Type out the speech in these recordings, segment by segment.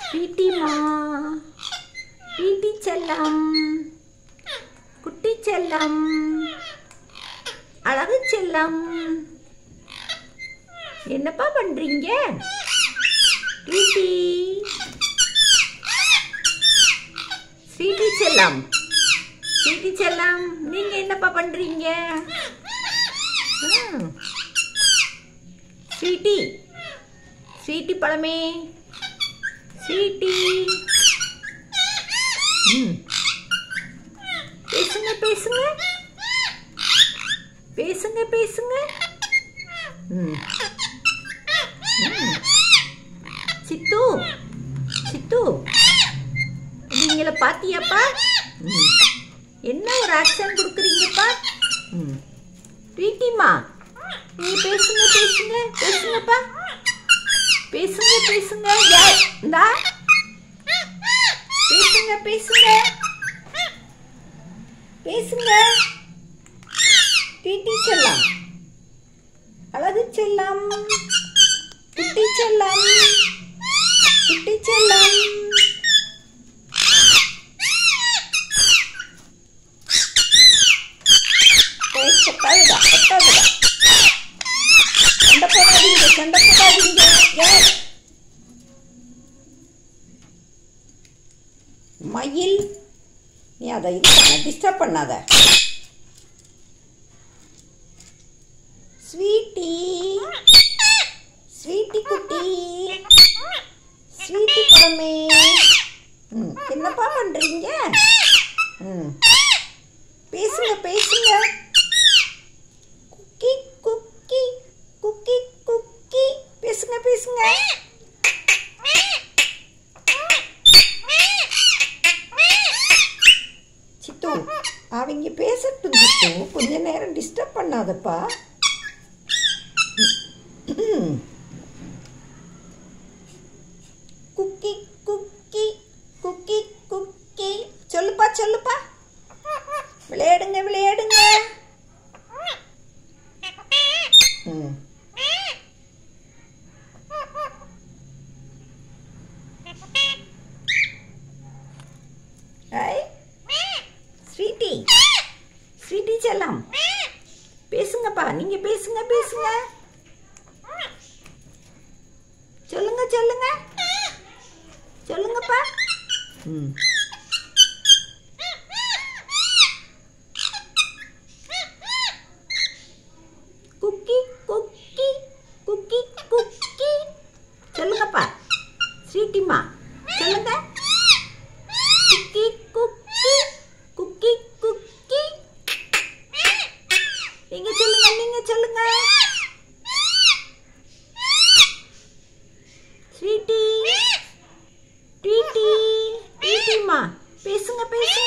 வீட்டிமா வீட்டி செல்லம் குட்டி செல்லம் அழகு செல்லம் என்னப்பா பண்றீங்க வீட்டி ஸ்வீட்டி செல்லம் ஸ்வீட்டி செல்லம் நீங்க என்னப்பா பண்றீங்க ம். ஸ்வீட்டி ஸ்வீட்டி பழமே ஸ்வீட்டி ம் பேசுங்க பேசுங்க பேசுங்க பேசுங்க ம் ம். சித்து சித்து நீங்கள பாத்தியாப்பா ம். என்ன ஒரு ஆக்ஷன் கொடுக்குறீங்கப்பா ம் ப்ரீத்திமா நீங்க பேசுங்க பேசுங்க பேசுங்கப்பா பேசுங்க பேசுங்க யார் இந்தா பேசுங்க பேசுங்க பேசுங்க டிடி செல்லம் அழகு செல்லம் குட்டி செல்லம் குட்டி செல்லம் ஏய், கொட்டாதுடா கொட்டாதுடா சண்டை போடாதீங்க சண்டை போடாதீங்க ஏய். மயில் நீ அதை இது பண்ண டிஸ்டர்ப் பண்ணாத ஸ்வீட்டி ஸ்வீட்டி குட்டி ஸ்வீட்டி பழமே ம் என்னப்பா பண்ணுறீங்க ம் பேசுங்க பேசுங்க குக்கி குக்கி குக்கி குக்கி பேசுங்க பேசுங்க சித்து அவங்க பேசட்டும் சித்து கொஞ்ச நேரம் டிஸ்டர்ப் பண்ணாதப்பா குக்கி குக்கி குக்கி குக்கி சொல்லுப்பா சொல்லுப்பா விளையாடுங்க விளையாடுங்க ம் ஐ ஸ்வீட்டி ஸ்வீட்டி செல்லம் பேசுங்கப்பா நீங்க பேசுங்க பேசுங்க சொல்லுங்க சொல்லுங்க சொல்லுங்கப்பா ம் குக்கி குக்கி குக்கி குக்கி சொல்லுங்கப்பா ஸ்வீட்டிம்மா சொல்லுங்க குக்கி குக்கி குக்கி குக்கி நீங்க சொல்லுங்க நீங்க சொல்லுங்க ஸ்வீட்டி ட்வீட்டி ட்வீட்டிம்மா பேசுங்க பேசுங்க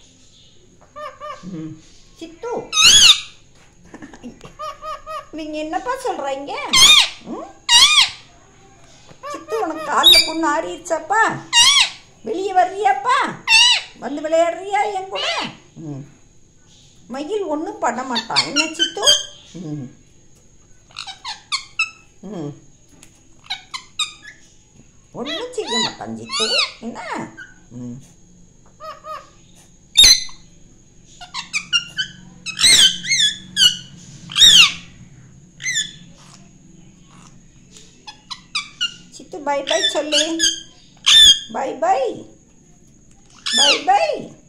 ம். சித்து நீங்க என்னப்பா சொல்றீங்க ம்? சித்து உனக்கு காலில் புண்ணு ஆறிடுச்சாப்பா வெளியே வர்றியாப்பா வந்து விளையாடுறியா என் கூட ம். மயில் ஒன்றும் பண்ண மாட்டான் என்ன சித்து ம் ம் ஒன்றும் செய்ய மாட்டான் சித்து என்ன ம் சித்து பை பை சொல்லு பை பை பை பை